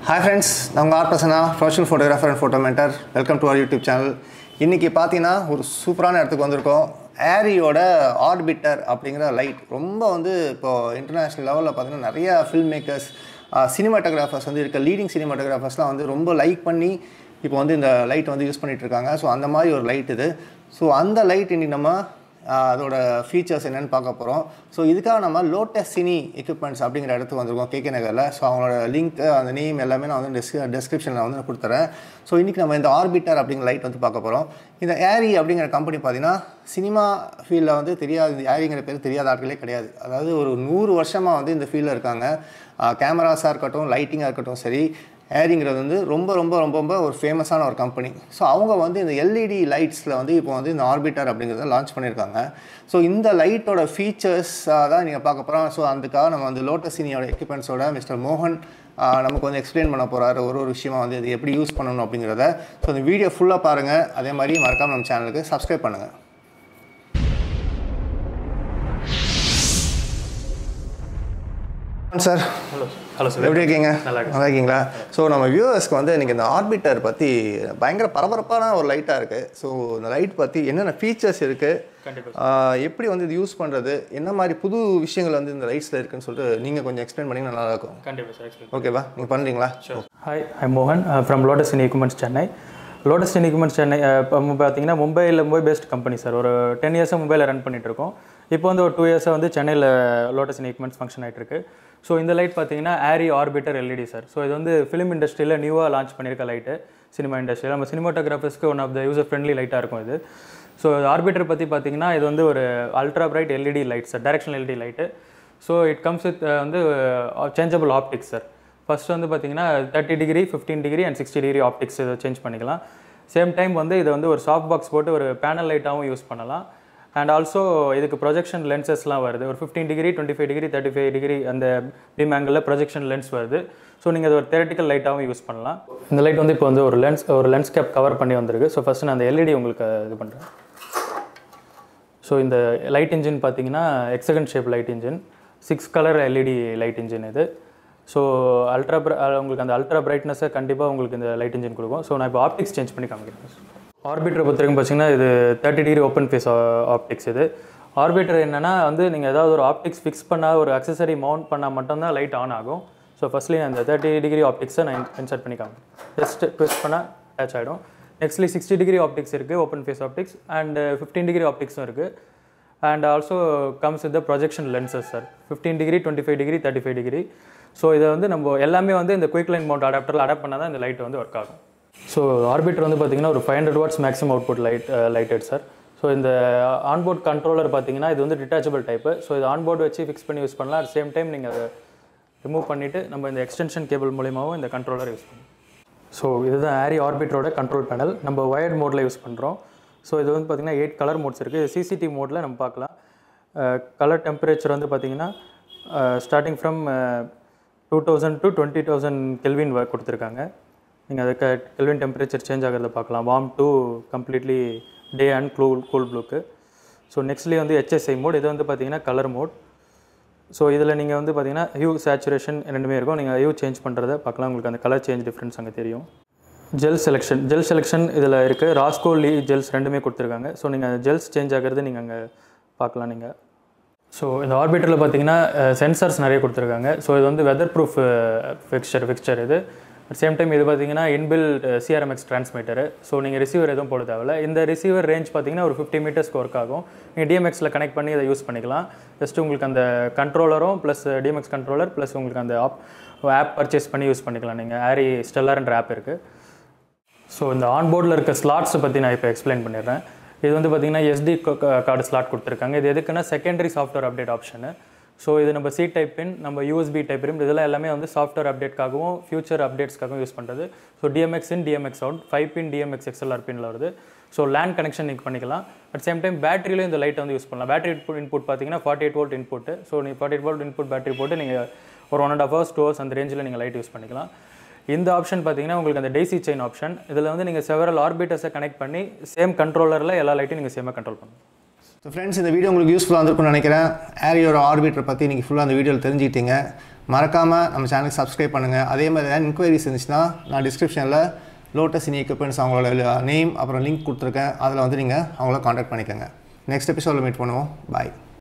Hi friends நான் உங்கள் R Prasanna professional photographer and photo mentor welcome to our YouTube channel இன்றைக்கி பார்த்தீங்கன்னா ஒரு சூப்பரான இடத்துக்கு வந்திருக்கோம் ஏரியோட ஆர்பிட்டர் அப்படிங்கிற லைட் ரொம்ப வந்து இப்போது இன்டர்நேஷ்னல் லெவலில் பார்த்தீங்கன்னா நிறைய ஃபில்ம் மேக்கர்ஸ் சினிமாட்டோகிராஃபர்ஸ் வந்து இருக்க லீடிங் சினிமாட்டோகிராஃபர்ஸ்லாம் வந்து ரொம்ப லைக் பண்ணி இப்போ வந்து இந்த லைட் வந்து யூஸ் பண்ணிகிட்டு இருக்காங்க ஸோ அந்த மாதிரி ஒரு லைட் இது ஸோ அந்த லைட் இன்னைக்கு நம்ம ஆஹ் அதோட ஃபீச்சர்ஸ் என்னென்னு பார்க்க போகிறோம் ஸோ இதுக்காக நம்ம லோட்டஸ் சினி எக்யூப்மெண்ட்ஸ் அப்படிங்கிற இடத்துக்கு வந்திருக்கோம் கேகே நகரில் ஸோ அவங்களோட லிங்க் அந்த நேம் எல்லாமே நான் வந்து டெஸ்க் டெஸ்கிரிப்ஷனில் வந்து நான் கொடுத்துறேன் ஸோ இன்றைக்கி நம்ம இந்த ஆர்பிட்டர் அப்படிங்கிற லைட் வந்து பார்க்க போகிறோம் இந்த ஏரி அப்படிங்கிற கம்பெனி பார்த்தீங்கன்னா சினிமா ஃபீல்டில் வந்து தெரியாத இந்த ஏரிங்கிற பேர் தெரியாத ஆட்களே கிடையாது அதாவது ஒரு நூறு வருஷமாக வந்து இந்த ஃபீல்டில் இருக்காங்க கேமராஸாக இருக்கட்டும் லைட்டிங்காக இருக்கட்டும் சரி ஏரிங்கிறது வந்து ரொம்ப ரொம்ப ரொம்ப ரொம்ப ஒரு ஃபேமஸான ஒரு கம்பெனி ஸோ அவங்க வந்து இந்த எல்இடி லைட்ஸில் வந்து இப்போ வந்து இந்த ஆர்பிட்டர் அப்படிங்கிறத லான்ச் பண்ணியிருக்காங்க ஸோ இந்த லைட்டோட ஃபீச்சர்ஸாக தான் நீங்கள் பார்க்க போகிறோம் ஸோ அதுக்காக நம்ம வந்து லோட்டஸினியோட எக்யூப்மெண்ட்ஸோட மிஸ்டர் மோகன் ஆஹ், நமக்கு வந்து எக்ஸ்பிளைன் பண்ண போகிறாரு ஒரு ஒரு விஷயமா வந்து இது எப்படி யூஸ் பண்ணணும் அப்படிங்கிறத ஸோ இந்த வீடியோ ஃபுல்லாக பாருங்கள் அதே மாதிரி மறக்காம நம்ம சேனலுக்கு சப்ஸ்கிரைப் பண்ணுங்கள் சார் ஹலோ ஹலோ சார் எப்படி இருக்கீங்க நல்லா இருக்கேன். நல்லா இருக்கீங்களா ஸோ நம்ம வியூவர்ஸ்க்கு வந்து இன்றைக்கி இந்த ஆர்பிட்டர் பற்றி பயங்கர பரபரப்பான ஒரு லைட்டாக இருக்குது ஸோ இந்த லைட் பற்றி என்னென்ன ஃபீச்சர்ஸ் இருக்குது கண்டிப்பாக எப்படி வந்து இது யூஸ் பண்ணுறது என்ன மாதிரி புது விஷயங்கள் வந்து இந்த லைட்ஸில் இருக்குன்னு சொல்லிட்டு நீங்கள் கொஞ்சம் எக்ஸ்பிளைன் பண்ணிங்கன்னா நல்லா இருக்கும் கண்டிப்பாக சார் எக்ஸ்பிளைன் ஓகேவா நீங்கள் பண்ணுறீங்களா ஹாய் ஐ மோகன் from Lotus in equipments Chennai Lotus in equipments Chennai uh, இப்போ பார்த்தீங்கன்னா மும்பையில் மும்பை பெஸ்ட் கம்பெனி சார் ஒரு டென் இயர்ஸாக மும்பையில் ரன் பண்ணிட்டு இருக்கோம் இப்போ வந்து ஒரு டூ இயர்ஸாக வந்து சென்னையில் லோட்டஸ் இன் equipments ஃபங்க்ஷன் ஆகிட்டு இருக்கு ஸோ இந்த லைட் பார்த்தீங்கன்னா ARRI Orbiter LED sir so இது வந்து ஃபிலிம் இண்டஸ்ட்ரியில் நியூவாக லான்ச் பண்ணியிருக்க லைட்டு சினிமா இண்டஸ்ட்ரியில் நம்ம சினிமாட்டோகிராஃபர்ஸ்க்கு one of the user friendly லைட்டாக இருக்கும் இது ஸோ ஆர்பிட்டர் பற்றி பார்த்தீங்கன்னா இது வந்து ஒரு ultra bright LED light sir directional LED light so it comes with வந்து சேஞ்சபிள் ஆப்டிக்ஸ் சார் ஃபர்ஸ்ட் வந்து பார்த்தீங்கன்னா thirty degree fifteen degree and sixty degree optics இதை சேஞ்ச் பண்ணிக்கலாம் சேம் டைம் வந்து இதை வந்து ஒரு சாஃப்ட் பாக்ஸ் போட்டு ஒரு பேனல் லைட்டாகவும் யூஸ் பண்ணலாம் அண்ட் ஆல்சோ இதுக்கு ப்ரொஜெக்ஷன் லென்சஸ்லாம் வருது ஒரு fifteen degree twenty five degree thirty five degree அந்த பீம் ஆங்கிளில் ப்ரொஜெக்ஷன் லென்ஸ் வருது ஸோ நீங்கள் அது ஒரு theoretical லைட்டாகவும் யூஸ் பண்ணலாம் இந்த லைட் வந்து இப்போ வந்து ஒரு லென்ஸ் ஒரு லென்ஸ் கேப் கவர் பண்ணி வந்திருக்கு ஸோ ஃபஸ்ட்டு நான் அந்த எல்இடி உங்களுக்கு இது பண்ணுறேன் ஸோ இந்த லைட் இன்ஜின் பார்த்தீங்கன்னா hexagon shape light engine six colour LED light engine இது ஸோ அல்ட்ரா உங்களுக்கு அந்த அல்ட்ரா பிரைட்னஸை கண்டிப்பாக உங்களுக்கு இந்த லைட் இன்ஜின் கொடுக்கும் ஸோ நான் இப்போ ஆப்டிக்ஸ் சேஞ்ச் பண்ணி காமிக்கிறேன் ஆர்பிட்டரை பொறுத்த வரைக்கும் பார்த்தீங்கன்னா இது thirty degree open face optics இது ஆர்பிட்டர் என்னென்னா வந்து நீங்கள் ஏதாவது ஒரு ஆப்டிக்ஸ் ஃபிக்ஸ் பண்ணால் ஒரு அக்சசரி மவுண்ட் பண்ணால் மட்டும்தான் லைட் ஆன் ஆகும் ஸோ ஃபஸ்ட்லி அந்த தேர்ட்டி டிகிரி ஆப்டிக்ஸை நான் இன்சர்ட் பண்ணி காமிக்கிறேன் ஜஸ்ட் ட்விஸ்ட் பண்ணால் அட்டாச் ஆகிடும் நெக்ஸ்ட்லி சிக்ஸ்டி டிகிரி ஆப்டிக்ஸ் இருக்குது open face optics and fifteen degree ஆப்டிக்ஸும் இருக்குது and also comes with the projection lenses sir fifteen degree twenty five degree thirty five degree so இதை வந்து நம்ம எல்லாமே வந்து இந்த குயிக் லைன் மவுண்ட் அடாப்டரில் அடாப்ட் பண்ணால் தான் இந்த லைட் வந்து ஒர்க் ஆகும் ஸோ ஆர்பிட்டர் வந்து பார்த்தீங்கன்னா ஒரு five hundred watts maximum output light lighted sir so இந்த ஆன்போர்ட் கண்ட்ரோலர் பார்த்தீங்கன்னா இது வந்து டிட்டாச்சபிள் டைப்பு ஸோ இது ஆன்போர்டு வச்சு ஃபிக்ஸ் பண்ணி யூஸ் பண்ணலாம் அட் சேம் டைம் நீங்கள் அதை ரிமூவ் பண்ணிவிட்டு நம்ம இந்த எக்ஸ்டென்ஷன் கேபிள் மூலியமாகவும் இந்த கண்ட்ரோலர் யூஸ் பண்ணலாம் ஸோ இதுதான் ஆரி ஆர்பிட்டரோட கண்ட்ரோல் பேனல் நம்ம ஒயர்ட் மோடில் யூஸ் பண்ணுறோம் ஸோ இது வந்து பார்த்திங்கன்னா எயிட் கலர் மோட்ஸ் இருக்குது சிசிடிவி மோடில் நம்ம பார்க்கலாம் கலர் டெம்பரேச்சர் வந்து பார்த்திங்கன்னா starting from two thousand to twenty thousand kelvin கொடுத்துருக்காங்க நீங்கள் அதுக்கு கெல்வின் டெம்பரேச்சர் சேஞ்ச் ஆகிறத பார்க்கலாம் warm to completely day and cool cool ப்ளூக்கு ஸோ நெக்ஸ்ட்லி வந்து ஹெச்எஸ்ஐ மோட் இது வந்து பார்த்திங்கன்னா கலர் மோட் ஸோ இதில் நீங்கள் வந்து பார்த்தீங்கன்னா ஹியூ சேச்சுரேஷன் ரெண்டுமே இருக்கும் நீங்கள் ஹியூ சேஞ்ச் பண்ணுறத பார்க்கலாம் உங்களுக்கு அந்த கலர் சேஞ்ச் டிஃப்ரென்ஸ் அங்கே தெரியும் ஜெல் செலெக்ஷன் ஜெல் செலெக்ஷன் இதில் இருக்குது ராஸ்கோ லீ ஜெல்ஸ் ரெண்டுமே கொடுத்துருக்காங்க ஸோ நீங்கள் ஜெல்ஸ் சேஞ்ச் ஆகிறது நீங்கள் அங்கே பார்க்கலாம் நீங்கள் ஸோ இந்த ஆர்பிட்டரில் பார்த்தீங்கன்னா சென்சார்ஸ் நிறைய கொடுத்துருக்காங்க ஸோ இது வந்து வெதர் ப்ரூஃப் ஃபிக்சர் ஃபிக்சர் இது அட் சேம் டைம் இது பார்த்தீங்கன்னா இன்பில் சிஆர்எம்எக்ஸ் டிரான்ஸ்மிட்டரு ஸோ நீங்கள் ரிசீவர் எதுவும் போட தேவையில்ல இந்த ரிசீவர் ரேஞ்ச் பார்த்தீங்கன்னா ஒரு ஃபிஃப்டி மீட்டர்ஸ்க்கு ஒர்க் ஆகும் நீங்கள் டிஎம்எக்ஸில் கனெக்ட் பண்ணி இதை யூஸ் பண்ணிக்கலாம் ஜஸ்ட் உங்களுக்கு அந்த கண்ட்ரோலரும் ப்ளஸ் டிஎம்எக்ஸ் கண்ட்ரோலர் ப்ளஸ் உங்களுக்கு அந்த ஆப் ஆப் பர்ச்சேஸ் பண்ணி யூஸ் பண்ணிக்கலாம் நீங்கள் ஆரி ஸ்டெல்லார்ன்ற ஆப் இருக்குது ஸோ இந்த ஆன்போர்டில் இருக்க ஸ்லாட்ஸை பற்றி நான் இப்போ எக்ஸ்பிளைன் பண்ணிடுறேன் இது வந்து பார்த்தீங்கன்னா எஸ்டி கார்டு ஸ்லாட் கொடுத்துருக்காங்க இது எதுக்குன்னா secondary software update option so இது நம்ம சி டைப் பின் நம்ம யூஎஸ்பி டைப் பின் இதெல்லாம் எல்லாமே வந்து சாஃப்ட்வேர் அப்டேட்காகவும் ஃபியூச்சர் அப்டேட்ஸ்க்காகவும் யூஸ் பண்ணுறது so DMX in DMX out five pin DMX XLR பின்ல வருது ஸோ லேண்ட் கனெக்ஷன் நீங்கள் பண்ணிக்கலாம் அட் சேம் டைம் பேட்டரியிலும் இந்த லைட்டை வந்து யூஸ் பண்ணலாம் பேட்டரி இன்புட் இன்புட் பார்த்தீங்கன்னா forty eight volt input so நீங்கள் forty eight volt input battery போட்டு நீங்கள் ஒரு one and half hours two hours அந்த ரேஞ்சில் நீங்கள் லைட் யூஸ் பண்ணிக்கலாம் இந்த ஆப்ஷன் பார்த்தீங்கன்னா உங்களுக்கு அந்த டேசி செயின் ஆப்ஷன் இதில் வந்து நீங்கள் செவரல் ஆர்பிட்டர்ஸை கனெக்ட் பண்ணி சேம் கண்ட்ரோலரில் எல்லா லைட்டையும் நீங்கள் சேமாக கண்ட்ரோல் பண்ணலாம் ஸோ ஃப்ரெண்ட்ஸ் இந்த வீடியோ உங்களுக்கு யூஸ்ஃபுல்லாக இருந்திருக்கும்னு நினைக்கிறேன் ஏரியோட ஆர்பிட்டரை பற்றி நீங்கள் ஃபுல்லாக அந்த வீடியோவில் தெரிஞ்சுக்கிட்டீங்க மறக்காமல் நம்ம சேனலுக்கு சப்ஸ்கிரைப் பண்ணுங்கள் அதே மாதிரி ஏதாவது இன்கொயரிஸ் இருந்துச்சுன்னா நான் டிஸ்கிரிப்ஷனில் லோட்டஸ் இனி எக்யூப்மெண்ட்ஸ் அவங்களோட நேம் அப்புறம் லிங்க் கொடுத்துருக்கேன் அதில் வந்து நீங்கள் அவங்கள காண்டாக்ட் பண்ணிக்கோங்க நெக்ஸ்ட் எபிசோடில் மீட் பண்ணுவோம் பாய்